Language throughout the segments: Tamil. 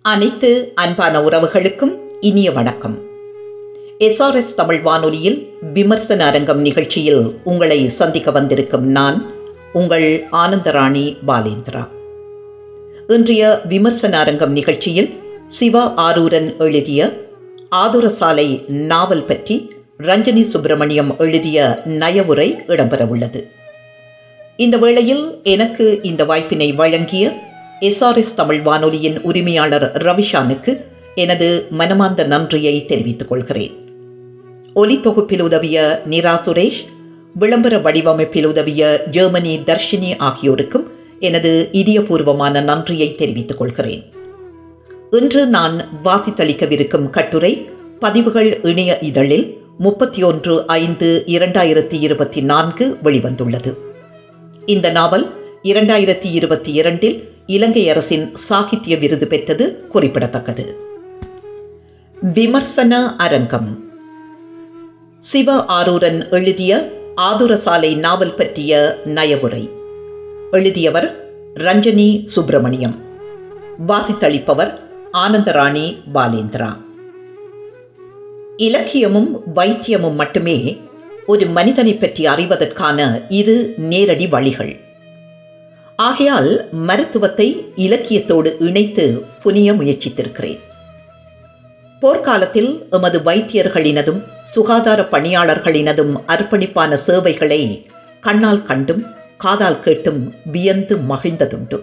அனைத்து அன்பான உறவுகளுக்கும் இனிய வணக்கம் எஸ்ஆர்எஸ் தமிழ் வானொலியில் விமர்சன அரங்கம் நிகழ்ச்சியில் உங்களை சந்திக்க வந்திருக்கும் நான் உங்கள் ஆனந்தராணி பாலேந்திரா இன்றைய விமர்சன அரங்கம் நிகழ்ச்சியில் சிவா ஆரூரன் எழுதிய ஆதுரசாலை நாவல் பற்றி ரஞ்சனி சுப்பிரமணியம் எழுதிய நயவுரை இடம்பெறவுள்ளது இந்த வேளையில் எனக்கு இந்த வாய்ப்பினை வழங்கிய எஸ்ஆர்எஸ் தமிழ் வானொலியின் உரிமையாளர் ரவிஷானுக்கு எனது மனமார்ந்த நன்றியை தெரிவித்துக் கொள்கிறேன் ஒலி தொகுப்பில் உதவிய நிரா சுரேஷ் விளம்பர வடிவமைப்பில் உதவிய ஜெர்மனி தர்ஷினி ஆகியோருக்கும் எனது இதயபூர்வமான நன்றியை தெரிவித்துக் கொள்கிறேன் இன்று நான் வாசித்தளிக்கவிருக்கும் கட்டுரை பதிவுகள் இணைய இதழில் முப்பத்தி ஒன்று ஐந்து இரண்டாயிரத்தி இருபத்தி நான்கு வெளிவந்துள்ளது இந்த நாவல் இரண்டாயிரத்தி இருபத்தி இரண்டில் இலங்கை அரசின் சாகித்ய விருது பெற்றது குறிப்பிடத்தக்கது விமர்சன அரங்கம் சிவ ஆரூரன் எழுதிய ஆதுரசாலை நாவல் பற்றிய நயவுரை எழுதியவர் ரஞ்சனி சுப்பிரமணியம் வாசித்தளிப்பவர் ஆனந்தராணி பாலேந்திரா இலக்கியமும் வைத்தியமும் மட்டுமே ஒரு மனிதனை பற்றி அறிவதற்கான இரு நேரடி வழிகள் ஆகையால் மருத்துவத்தை இலக்கியத்தோடு இணைத்து புனிய முயற்சித்திருக்கிறேன் போர்க்காலத்தில் எமது வைத்தியர்களினதும் சுகாதார பணியாளர்களினதும் அர்ப்பணிப்பான சேவைகளை கண்ணால் கண்டும் காதால் கேட்டும் வியந்து மகிழ்ந்ததுண்டு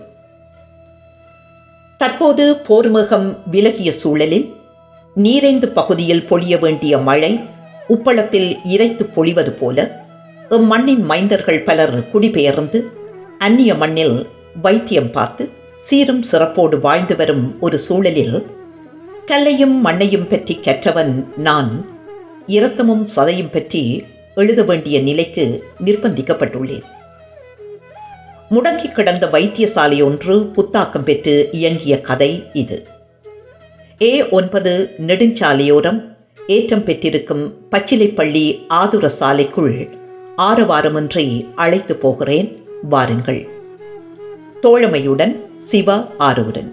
தற்போது போர்முகம் விலகிய சூழலில் நீரைந்து பகுதியில் பொழிய வேண்டிய மழை உப்பளத்தில் இறைத்து பொழிவது போல இம்மண்ணின் மைந்தர்கள் பலர் குடிபெயர்ந்து அந்நிய மண்ணில் வைத்தியம் பார்த்து சீரும் சிறப்போடு வாழ்ந்து வரும் ஒரு சூழலில் கல்லையும் மண்ணையும் பற்றி கற்றவன் நான் இரத்தமும் சதையும் பற்றி எழுத வேண்டிய நிலைக்கு நிர்பந்திக்கப்பட்டுள்ளேன் முடங்கி கிடந்த வைத்தியசாலை ஒன்று புத்தாக்கம் பெற்று இயங்கிய கதை இது ஏ ஒன்பது நெடுஞ்சாலையோரம் ஏற்றம் பெற்றிருக்கும் பச்சிலைப்பள்ளி ஆதுர சாலைக்குள் ஆரவாரமின்றி அழைத்து போகிறேன் வாருங்கள் தோழமையுடன் சிவா ஆரூரன்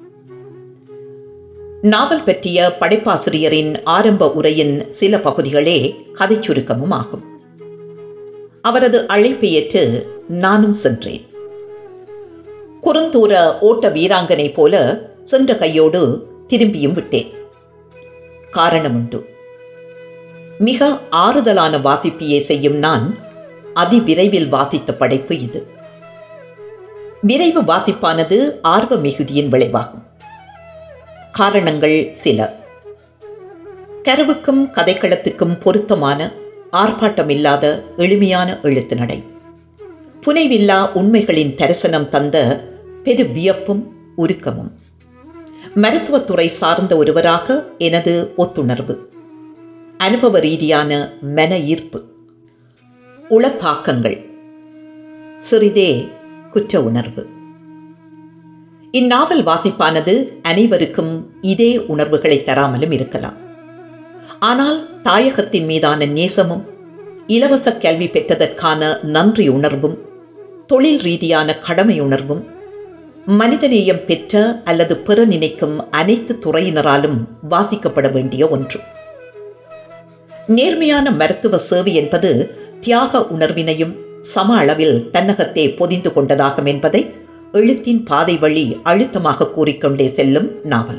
நாவல் பற்றிய படைப்பாசிரியரின் ஆரம்ப உரையின் சில பகுதிகளே கதை சுருக்கமும் ஆகும் அவரது அழைப்பை ஏற்று நானும் சென்றேன் குறுந்தூர ஓட்ட வீராங்கனை போல சென்ற கையோடு திரும்பியும் விட்டேன் காரணமுண்டு மிக ஆறுதலான வாசிப்பியை செய்யும் நான் அதிவிரைவில் வாசித்த படைப்பு இது விரைவு வாசிப்பானது ஆர்வ மிகுதியின் விளைவாகும் காரணங்கள் சில கருவுக்கும் கதைக்களத்துக்கும் பொருத்தமான ஆர்ப்பாட்டமில்லாத எளிமையான எழுத்து நடை புனைவில்லா உண்மைகளின் தரிசனம் தந்த பெரு வியப்பும் உருக்கமும் மருத்துவத்துறை சார்ந்த ஒருவராக எனது ஒத்துணர்வு அனுபவ ரீதியான மன ஈர்ப்பு உளத்தாக்கங்கள் சிறிதே குற்ற உணர்வு இந்நாவல் வாசிப்பானது அனைவருக்கும் இதே உணர்வுகளை தராமலும் இருக்கலாம் ஆனால் தாயகத்தின் மீதான நேசமும் இலவச கல்வி பெற்றதற்கான நன்றி உணர்வும் தொழில் ரீதியான கடமை உணர்வும் மனிதநேயம் பெற்ற அல்லது பெற நினைக்கும் அனைத்து துறையினராலும் வாசிக்கப்பட வேண்டிய ஒன்று நேர்மையான மருத்துவ சேவை என்பது தியாக உணர்வினையும் சம அளவில் தன்னகத்தே பொதிந்து கொண்டதாகும் என்பதை எழுத்தின் பாதை வழி அழுத்தமாக கூறிக்கொண்டே செல்லும் நாவல்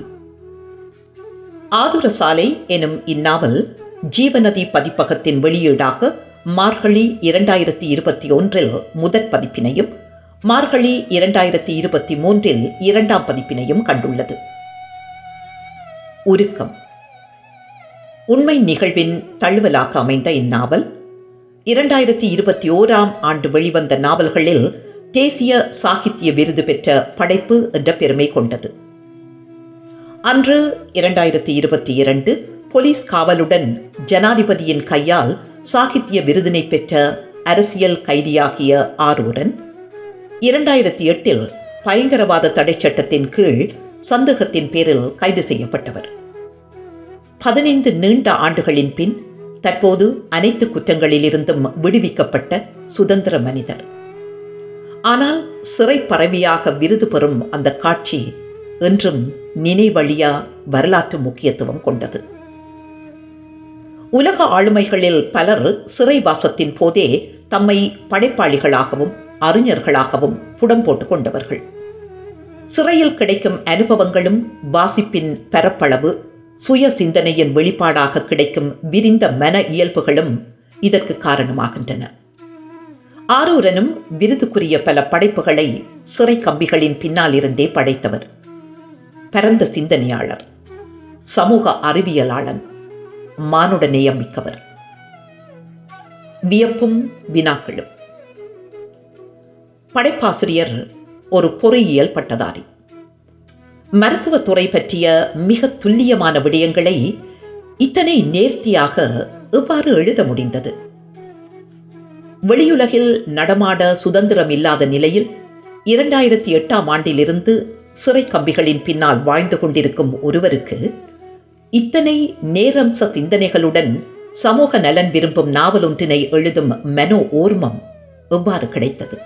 ஆதுர சாலை எனும் இந்நாவல் ஜீவநதி பதிப்பகத்தின் வெளியீடாக மார்கழி இரண்டாயிரத்தி இருபத்தி ஒன்றில் முதற் பதிப்பினையும் மார்கழி இரண்டாயிரத்தி இருபத்தி மூன்றில் இரண்டாம் பதிப்பினையும் கண்டுள்ளது உருக்கம் உண்மை நிகழ்வின் தழுவலாக அமைந்த இந்நாவல் இரண்டாயிரத்தி இருபத்தி ஓராம் ஆண்டு வெளிவந்த நாவல்களில் தேசிய சாகித்ய விருது பெற்ற படைப்பு என்ற பெருமை கொண்டது அன்று இரண்டாயிரத்தி இருபத்தி இரண்டு போலீஸ் காவலுடன் ஜனாதிபதியின் கையால் சாகித்ய விருதினை பெற்ற அரசியல் கைதியாகிய ஆரூரன் இரண்டாயிரத்தி எட்டில் பயங்கரவாத தடை சட்டத்தின் கீழ் சந்தேகத்தின் பேரில் கைது செய்யப்பட்டவர் பதினைந்து நீண்ட ஆண்டுகளின் பின் தற்போது அனைத்து குற்றங்களிலிருந்தும் விடுவிக்கப்பட்ட சுதந்திர மனிதர் ஆனால் சிறை பறவையாக விருது பெறும் அந்த காட்சி என்றும் நினைவழியா வரலாற்று முக்கியத்துவம் கொண்டது உலக ஆளுமைகளில் பலர் சிறைவாசத்தின் போதே தம்மை படைப்பாளிகளாகவும் அறிஞர்களாகவும் புடம் போட்டுக் கொண்டவர்கள் சிறையில் கிடைக்கும் அனுபவங்களும் வாசிப்பின் பரப்பளவு சுய சிந்தனையின் வெளிப்பாடாக கிடைக்கும் விரிந்த மன இயல்புகளும் இதற்கு காரணமாகின்றன ஆரூரனும் விருதுக்குரிய பல படைப்புகளை சிறை கம்பிகளின் பின்னால் இருந்தே படைத்தவர் பரந்த சிந்தனையாளர் சமூக அறிவியலாளன் மானுட நேயம் மிக்கவர் வியப்பும் வினாக்களும் படைப்பாசிரியர் ஒரு பொறியியல் பட்டதாரி மருத்துவத்துறை பற்றிய மிக துல்லியமான விடயங்களை இத்தனை நேர்த்தியாக எவ்வாறு எழுத முடிந்தது வெளியுலகில் நடமாட சுதந்திரம் இல்லாத நிலையில் இரண்டாயிரத்தி எட்டாம் ஆண்டிலிருந்து சிறை கம்பிகளின் பின்னால் வாழ்ந்து கொண்டிருக்கும் ஒருவருக்கு இத்தனை நேரம்ச சிந்தனைகளுடன் சமூக நலன் விரும்பும் நாவல் ஒன்றினை எழுதும் மனோ ஓர்மம் எவ்வாறு கிடைத்தது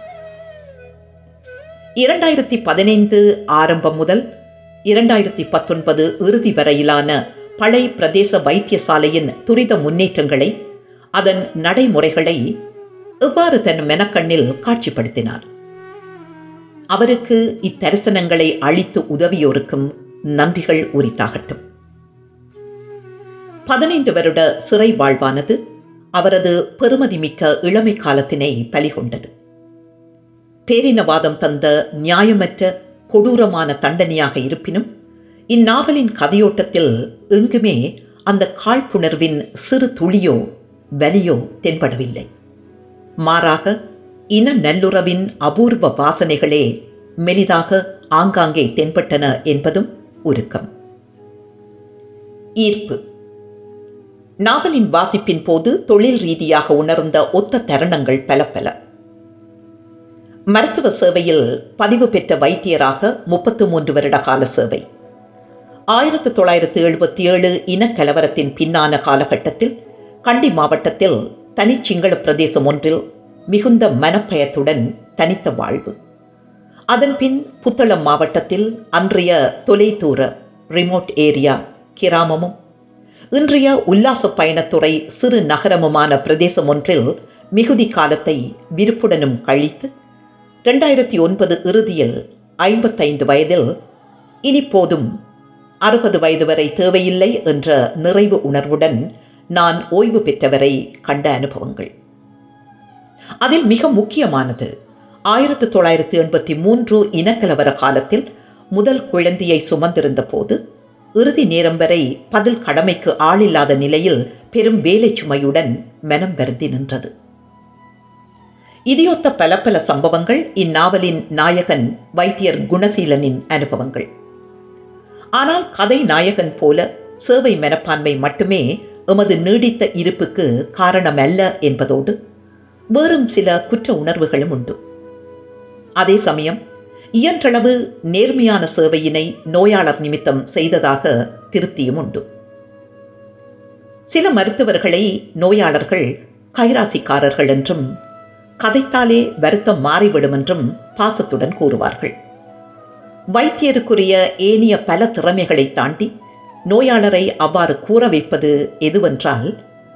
இரண்டாயிரத்தி பதினைந்து ஆரம்பம் முதல் இரண்டாயிரத்தி பத்தொன்பது இறுதி வரையிலான பழை பிரதேச வைத்தியசாலையின் துரித முன்னேற்றங்களை அதன் நடைமுறைகளை எவ்வாறு தன் மெனக்கண்ணில் காட்சிப்படுத்தினார் அவருக்கு இத்தரிசனங்களை அளித்து உதவியோருக்கும் நன்றிகள் உரித்தாகட்டும் பதினைந்து வருட சிறை வாழ்வானது அவரது பெருமதிமிக்க இளமை காலத்தினை பலிகொண்டது பேரினவாதம் தந்த நியாயமற்ற கொடூரமான தண்டனையாக இருப்பினும் இந்நாவலின் கதையோட்டத்தில் எங்குமே அந்த காழ்ப்புணர்வின் சிறு துளியோ வலியோ தென்படவில்லை மாறாக இன நல்லுறவின் அபூர்வ வாசனைகளே மெலிதாக ஆங்காங்கே தென்பட்டன என்பதும் உருக்கம் ஈர்ப்பு நாவலின் வாசிப்பின் போது தொழில் ரீதியாக உணர்ந்த ஒத்த தருணங்கள் பல பல மருத்துவ சேவையில் பதிவு பெற்ற வைத்தியராக முப்பத்து மூன்று வருட கால சேவை ஆயிரத்து தொள்ளாயிரத்து எழுபத்தி ஏழு இனக்கலவரத்தின் பின்னான காலகட்டத்தில் கண்டி மாவட்டத்தில் தனிச்சிங்கள பிரதேசம் ஒன்றில் மிகுந்த மனப்பயத்துடன் தனித்த வாழ்வு அதன்பின் புத்தளம் மாவட்டத்தில் அன்றைய தொலைதூர ரிமோட் ஏரியா கிராமமும் இன்றைய உல்லாச பயணத்துறை சிறு நகரமுமான பிரதேசம் ஒன்றில் மிகுதி காலத்தை விருப்புடனும் கழித்து ரெண்டாயிரத்தி ஒன்பது இறுதியில் ஐம்பத்தைந்து வயதில் இனி போதும் அறுபது வயது வரை தேவையில்லை என்ற நிறைவு உணர்வுடன் நான் ஓய்வு பெற்றவரை கண்ட அனுபவங்கள் அதில் மிக முக்கியமானது ஆயிரத்து தொள்ளாயிரத்து எண்பத்தி மூன்று இனக்கலவர காலத்தில் முதல் குழந்தையை சுமந்திருந்த போது இறுதி நேரம் வரை பதில் கடமைக்கு ஆளில்லாத நிலையில் பெரும் வேலை சுமையுடன் மனம் வருந்தி நின்றது இதையொத்த பல பல சம்பவங்கள் இந்நாவலின் நாயகன் வைத்தியர் குணசீலனின் அனுபவங்கள் ஆனால் கதை நாயகன் போல சேவை மனப்பான்மை மட்டுமே எமது நீடித்த இருப்புக்கு காரணமல்ல என்பதோடு வேறும் சில குற்ற உணர்வுகளும் உண்டு அதே சமயம் இயன்றளவு நேர்மையான சேவையினை நோயாளர் நிமித்தம் செய்ததாக திருப்தியும் உண்டு சில மருத்துவர்களை நோயாளர்கள் கைராசிக்காரர்கள் என்றும் கதைத்தாலே வருத்தம் மாறிவிடும் என்றும் பாசத்துடன் கூறுவார்கள் வைத்தியருக்குரிய ஏனிய பல திறமைகளை தாண்டி நோயாளரை அவ்வாறு கூற வைப்பது எதுவென்றால்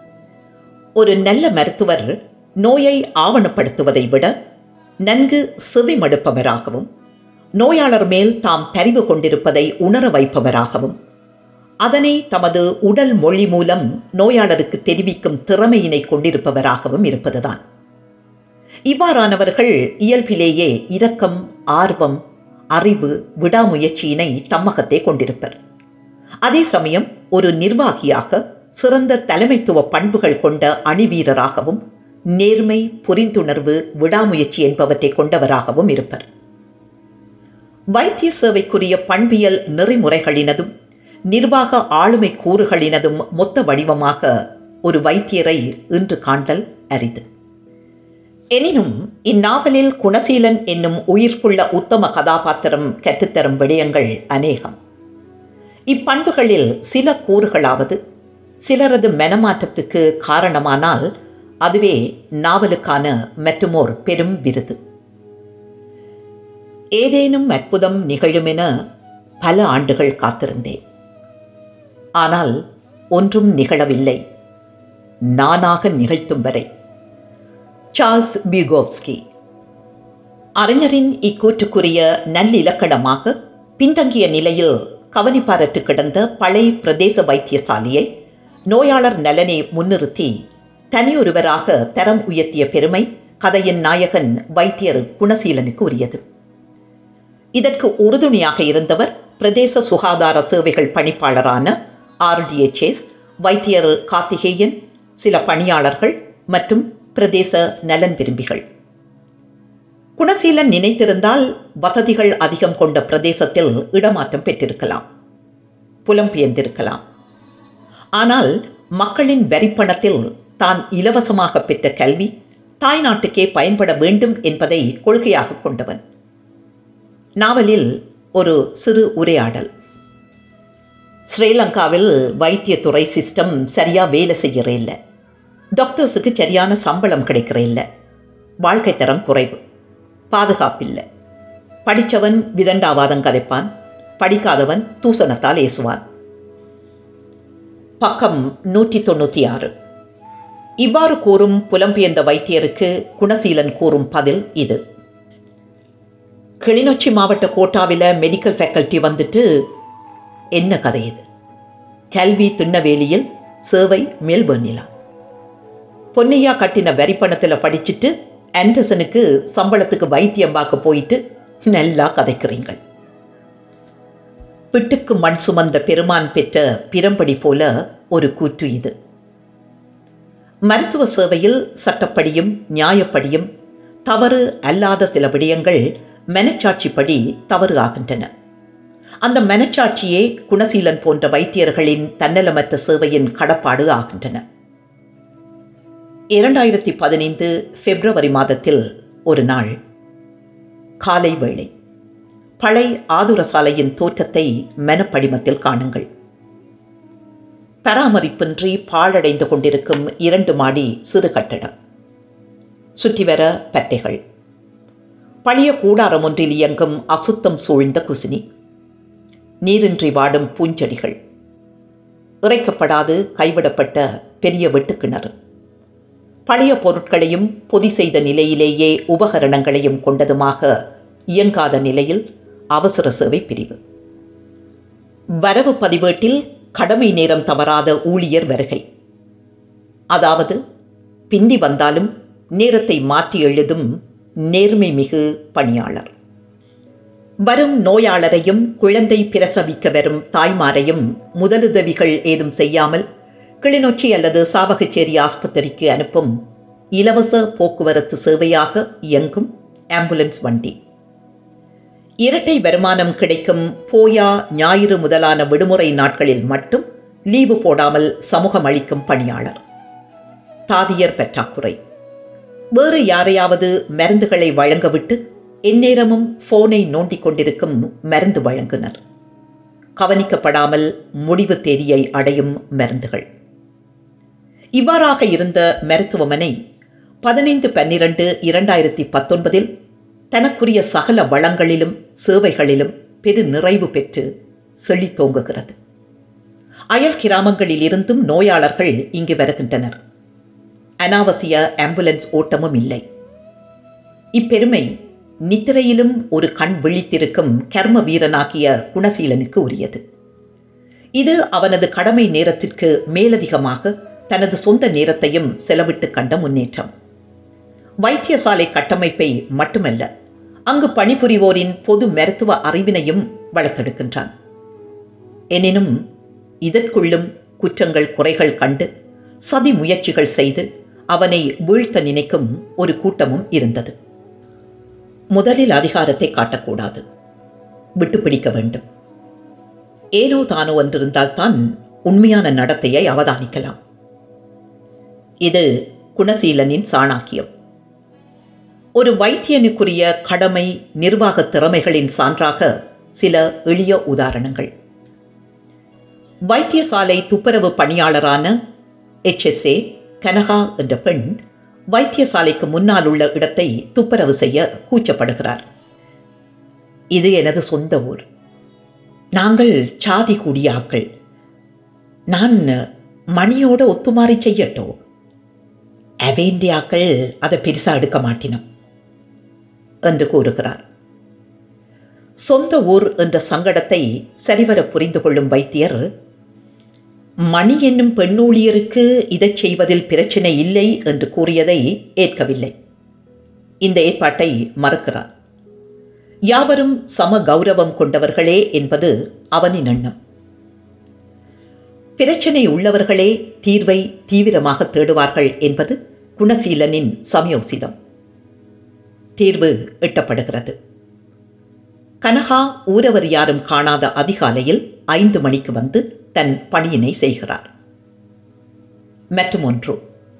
ஒரு நல்ல மருத்துவர் நோயை ஆவணப்படுத்துவதை விட நன்கு செவிமடுப்பவராகவும் நோயாளர் மேல் தாம் பரிவு கொண்டிருப்பதை உணர வைப்பவராகவும் அதனை தமது உடல் மொழி மூலம் நோயாளருக்கு தெரிவிக்கும் திறமையினை கொண்டிருப்பவராகவும் இருப்பதுதான் இவ்வாறானவர்கள் இயல்பிலேயே இரக்கம் ஆர்வம் அறிவு விடாமுயற்சியினை தம்மகத்தே கொண்டிருப்பர் அதே சமயம் ஒரு நிர்வாகியாக சிறந்த தலைமைத்துவ பண்புகள் கொண்ட அணிவீரராகவும் நேர்மை புரிந்துணர்வு விடாமுயற்சி என்பவற்றை கொண்டவராகவும் இருப்பர் வைத்திய சேவைக்குரிய பண்பியல் நெறிமுறைகளினதும் நிர்வாக ஆளுமை கூறுகளினதும் மொத்த வடிவமாக ஒரு வைத்தியரை இன்று காண்டல் அரிது எனினும் இந்நாவலில் குணசீலன் என்னும் உயிர்ப்புள்ள உத்தம கதாபாத்திரம் கற்றுத்தரும் விடயங்கள் அநேகம் இப்பண்புகளில் சில கூறுகளாவது சிலரது மனமாற்றத்துக்கு காரணமானால் அதுவே நாவலுக்கான மற்றுமோர் பெரும் விருது ஏதேனும் அற்புதம் நிகழுமென பல ஆண்டுகள் காத்திருந்தேன் ஆனால் ஒன்றும் நிகழவில்லை நானாக நிகழ்த்தும் வரை சார்ல்ஸ் பிகோவ்ஸ்கி அறிஞரின் இக்கூற்றுக்குரிய நல்லிலக்கணமாக பின்தங்கிய நிலையில் கவனிப்பாரற்று கிடந்த பழைய பிரதேச வைத்தியசாலையை நோயாளர் நலனை முன்னிறுத்தி தனியொருவராக தரம் உயர்த்திய பெருமை கதையின் நாயகன் வைத்தியர் குணசீலனுக்கு உரியது இதற்கு உறுதுணையாக இருந்தவர் பிரதேச சுகாதார சேவைகள் பணிப்பாளரான ஆர்டிஎச்எஸ் வைத்தியர் கார்த்திகேயன் சில பணியாளர்கள் மற்றும் பிரதேச நலன் விரும்பிகள் குணசீலன் நினைத்திருந்தால் வசதிகள் அதிகம் கொண்ட பிரதேசத்தில் இடமாற்றம் பெற்றிருக்கலாம் புலம்பெயர்ந்திருக்கலாம் ஆனால் மக்களின் வரிப்பணத்தில் தான் இலவசமாக பெற்ற கல்வி தாய்நாட்டுக்கே பயன்பட வேண்டும் என்பதை கொள்கையாக கொண்டவன் நாவலில் ஒரு சிறு உரையாடல் ஸ்ரீலங்காவில் வைத்தியத்துறை சிஸ்டம் சரியாக வேலை செய்கிற இல்லை டாக்டர்ஸுக்கு சரியான சம்பளம் கிடைக்கிற இல்லை வாழ்க்கை தரம் குறைவு பாதுகாப்பில்லை படித்தவன் விதண்டாவாதம் கதைப்பான் படிக்காதவன் தூசணத்தால் ஏசுவான் பக்கம் நூற்றி தொண்ணூற்றி ஆறு இவ்வாறு கூறும் புலம்பெயர்ந்த வைத்தியருக்கு குணசீலன் கூறும் பதில் இது கிளிநொச்சி மாவட்ட கோட்டாவில் மெடிக்கல் ஃபேக்கல்ட்டி வந்துட்டு என்ன கதை இது கல்வி திண்ணவேலியில் சேவை மெல்பர்னிலா பொன்னையா கட்டின வரிப்பணத்தில் படிச்சுட்டு ஆண்டர்சனுக்கு சம்பளத்துக்கு வைத்தியம் பார்க்க போயிட்டு நல்லா கதைக்கிறீங்கள் பிட்டுக்கு மண் சுமந்த பெருமான் பெற்ற பிறம்படி போல ஒரு கூற்று இது மருத்துவ சேவையில் சட்டப்படியும் நியாயப்படியும் தவறு அல்லாத சில விடயங்கள் மனச்சாட்சிப்படி தவறு ஆகின்றன அந்த மனச்சாட்சியே குணசீலன் போன்ற வைத்தியர்களின் தன்னலமற்ற சேவையின் கடப்பாடு ஆகின்றன இரண்டாயிரத்தி பதினைந்து பிப்ரவரி மாதத்தில் ஒரு நாள் காலை வேளை பழை ஆதுர சாலையின் தோற்றத்தை மனப்படிமத்தில் காணுங்கள் பராமரிப்பின்றி பாழடைந்து கொண்டிருக்கும் இரண்டு மாடி சிறு கட்டடம் சுற்றி வர பட்டைகள் பழைய கூடாரம் ஒன்றில் இயங்கும் அசுத்தம் சூழ்ந்த குசினி நீரின்றி வாடும் பூஞ்செடிகள் இறைக்கப்படாது கைவிடப்பட்ட பெரிய வெட்டுக்கிணறு பழைய பொருட்களையும் பொதி செய்த நிலையிலேயே உபகரணங்களையும் கொண்டதுமாக இயங்காத நிலையில் அவசர சேவை பிரிவு வரவு பதிவேட்டில் கடமை நேரம் தவறாத ஊழியர் வருகை அதாவது பிந்தி வந்தாலும் நேரத்தை மாற்றி எழுதும் நேர்மை மிகு பணியாளர் வரும் நோயாளரையும் குழந்தை பிரசவிக்க வரும் தாய்மாரையும் முதலுதவிகள் ஏதும் செய்யாமல் கிளிநொச்சி அல்லது சாவகச்சேரி ஆஸ்பத்திரிக்கு அனுப்பும் இலவச போக்குவரத்து சேவையாக இயங்கும் ஆம்புலன்ஸ் வண்டி இரட்டை வருமானம் கிடைக்கும் போயா ஞாயிறு முதலான விடுமுறை நாட்களில் மட்டும் லீவு போடாமல் சமூகம் அளிக்கும் பணியாளர் தாதியர் பற்றாக்குறை வேறு யாரையாவது மருந்துகளை வழங்கவிட்டு எந்நேரமும் போனை நோண்டிக் கொண்டிருக்கும் மருந்து வழங்குனர் கவனிக்கப்படாமல் முடிவு தேதியை அடையும் மருந்துகள் இவ்வாறாக இருந்த மருத்துவமனை பதினைந்து பன்னிரண்டு இரண்டாயிரத்தி பத்தொன்பதில் தனக்குரிய சகல வளங்களிலும் சேவைகளிலும் பெரு நிறைவு பெற்று செழித்தோங்குகிறது அயல் கிராமங்களில் இருந்தும் நோயாளர்கள் இங்கு வருகின்றனர் அனாவசிய ஆம்புலன்ஸ் ஓட்டமும் இல்லை இப்பெருமை நித்திரையிலும் ஒரு கண் விழித்திருக்கும் கர்ம வீரனாகிய குணசீலனுக்கு உரியது இது அவனது கடமை நேரத்திற்கு மேலதிகமாக தனது சொந்த நேரத்தையும் செலவிட்டு கண்ட முன்னேற்றம் வைத்தியசாலை கட்டமைப்பை மட்டுமல்ல அங்கு பணிபுரிவோரின் பொது மருத்துவ அறிவினையும் வளர்த்தெடுக்கின்றான் எனினும் இதற்குள்ளும் குற்றங்கள் குறைகள் கண்டு சதி முயற்சிகள் செய்து அவனை வீழ்த்த நினைக்கும் ஒரு கூட்டமும் இருந்தது முதலில் அதிகாரத்தை காட்டக்கூடாது விட்டுப்பிடிக்க வேண்டும் ஏனோ தானோ என்றிருந்தால்தான் உண்மையான நடத்தையை அவதானிக்கலாம் இது குணசீலனின் சாணாக்கியம் ஒரு வைத்தியனுக்குரிய கடமை நிர்வாக திறமைகளின் சான்றாக சில எளிய உதாரணங்கள் வைத்தியசாலை துப்புரவு பணியாளரான எச்எஸ்ஏ கனகா என்ற பெண் வைத்தியசாலைக்கு முன்னால் உள்ள இடத்தை துப்புரவு செய்ய கூச்சப்படுகிறார் இது எனது சொந்த ஊர் நாங்கள் சாதி கூடிய ஆக்கள் நான் மணியோட ஒத்துமாறி செய்யட்டோ அவேண்டியாக்கள் அதை பெருசாக எடுக்க மாட்டினோம் என்று கூறுகிறார் சொந்த ஊர் என்ற சங்கடத்தை சரிவர புரிந்து கொள்ளும் வைத்தியர் மணி என்னும் பெண்ணூழியருக்கு இதை செய்வதில் பிரச்சனை இல்லை என்று கூறியதை ஏற்கவில்லை இந்த ஏற்பாட்டை மறுக்கிறார் யாவரும் சம கௌரவம் கொண்டவர்களே என்பது அவனின் எண்ணம் பிரச்சனை உள்ளவர்களே தீர்வை தீவிரமாக தேடுவார்கள் என்பது குணசீலனின் சமயோசிதம் தீர்வு எட்டப்படுகிறது கனகா ஊரவர் யாரும் காணாத அதிகாலையில் ஐந்து மணிக்கு வந்து தன் பணியினை செய்கிறார் மற்றும் ஒன்று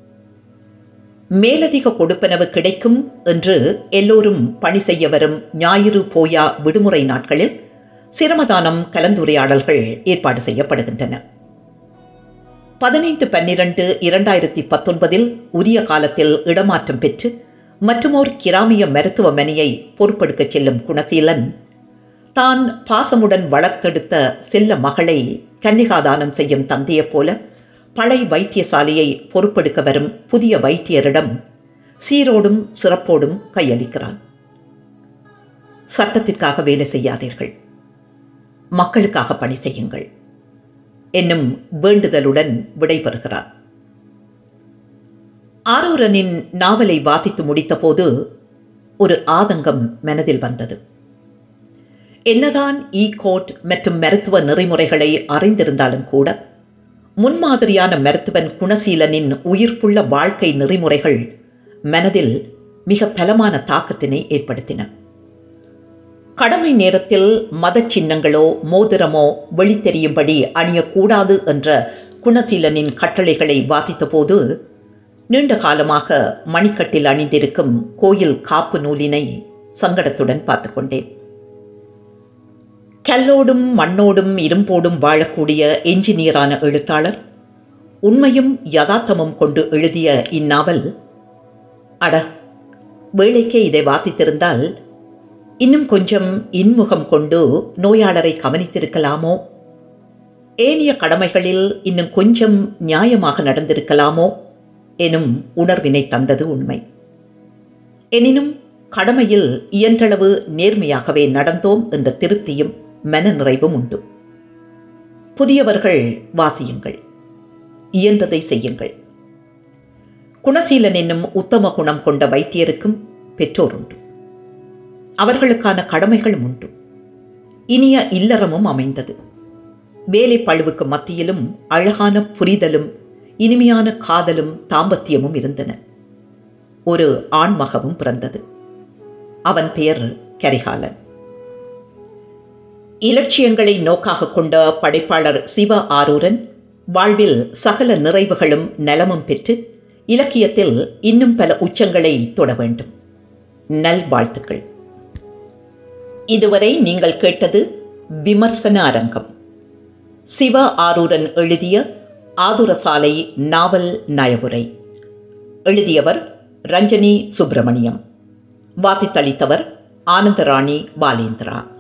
மேலதிக கொடுப்பனவு கிடைக்கும் என்று எல்லோரும் பணி செய்ய வரும் ஞாயிறு போயா விடுமுறை நாட்களில் சிரமதானம் கலந்துரையாடல்கள் ஏற்பாடு செய்யப்படுகின்றன பதினைந்து பன்னிரண்டு இரண்டாயிரத்தி பத்தொன்பதில் உரிய காலத்தில் இடமாற்றம் பெற்று மற்றுமோர் கிராமிய மருத்துவமனையை பொறுப்பெடுக்கச் செல்லும் குணசீலன் தான் பாசமுடன் வளர்த்தெடுத்த செல்ல மகளை கன்னிகாதானம் செய்யும் தந்தையைப் போல பழை வைத்தியசாலையை பொறுப்பெடுக்க வரும் புதிய வைத்தியரிடம் சீரோடும் சிறப்போடும் கையளிக்கிறான் சட்டத்திற்காக வேலை செய்யாதீர்கள் மக்களுக்காக பணி செய்யுங்கள் என்னும் வேண்டுதலுடன் விடைபெறுகிறார் ஆரூரனின் நாவலை வாசித்து முடித்தபோது ஒரு ஆதங்கம் மனதில் வந்தது என்னதான் இ கோட் மற்றும் மருத்துவ நெறிமுறைகளை அறிந்திருந்தாலும் கூட முன்மாதிரியான மருத்துவன் குணசீலனின் உயிர்ப்புள்ள வாழ்க்கை நெறிமுறைகள் மனதில் மிக பலமான தாக்கத்தினை ஏற்படுத்தின கடமை நேரத்தில் மத சின்னங்களோ மோதிரமோ வெளித்தெரியும்படி அணியக்கூடாது என்ற குணசீலனின் கட்டளைகளை வாசித்தபோது நீண்ட காலமாக மணிக்கட்டில் அணிந்திருக்கும் கோயில் காப்பு நூலினை சங்கடத்துடன் பார்த்து கொண்டேன் கல்லோடும் மண்ணோடும் இரும்போடும் வாழக்கூடிய என்ஜினியரான எழுத்தாளர் உண்மையும் யதார்த்தமும் கொண்டு எழுதிய இந்நாவல் அட வேலைக்கே இதை வாசித்திருந்தால் இன்னும் கொஞ்சம் இன்முகம் கொண்டு நோயாளரை கவனித்திருக்கலாமோ ஏனைய கடமைகளில் இன்னும் கொஞ்சம் நியாயமாக நடந்திருக்கலாமோ எனும் உணர்வினை தந்தது உண்மை எனினும் கடமையில் இயன்றளவு நேர்மையாகவே நடந்தோம் என்ற திருப்தியும் மன நிறைவும் உண்டு புதியவர்கள் வாசியுங்கள் இயன்றதை செய்யுங்கள் குணசீலன் என்னும் உத்தம குணம் கொண்ட வைத்தியருக்கும் பெற்றோர் உண்டு அவர்களுக்கான கடமைகளும் உண்டு இனிய இல்லறமும் அமைந்தது வேலை பழுவுக்கு மத்தியிலும் அழகான புரிதலும் இனிமையான காதலும் தாம்பத்தியமும் இருந்தன ஒரு ஆண்மகவும் பிறந்தது அவன் பெயர் கரிகாலன் இலட்சியங்களை நோக்காக கொண்ட படைப்பாளர் சிவ ஆரூரன் வாழ்வில் சகல நிறைவுகளும் நலமும் பெற்று இலக்கியத்தில் இன்னும் பல உச்சங்களை தொட வேண்டும் நல்வாழ்த்துக்கள் இதுவரை நீங்கள் கேட்டது விமர்சன அரங்கம் சிவ ஆரூரன் எழுதிய ஆதுரசாலை நாவல் நயவுரை எழுதியவர் ரஞ்சனி சுப்பிரமணியம் வாசித்தளித்தவர் ஆனந்தராணி பாலேந்திரா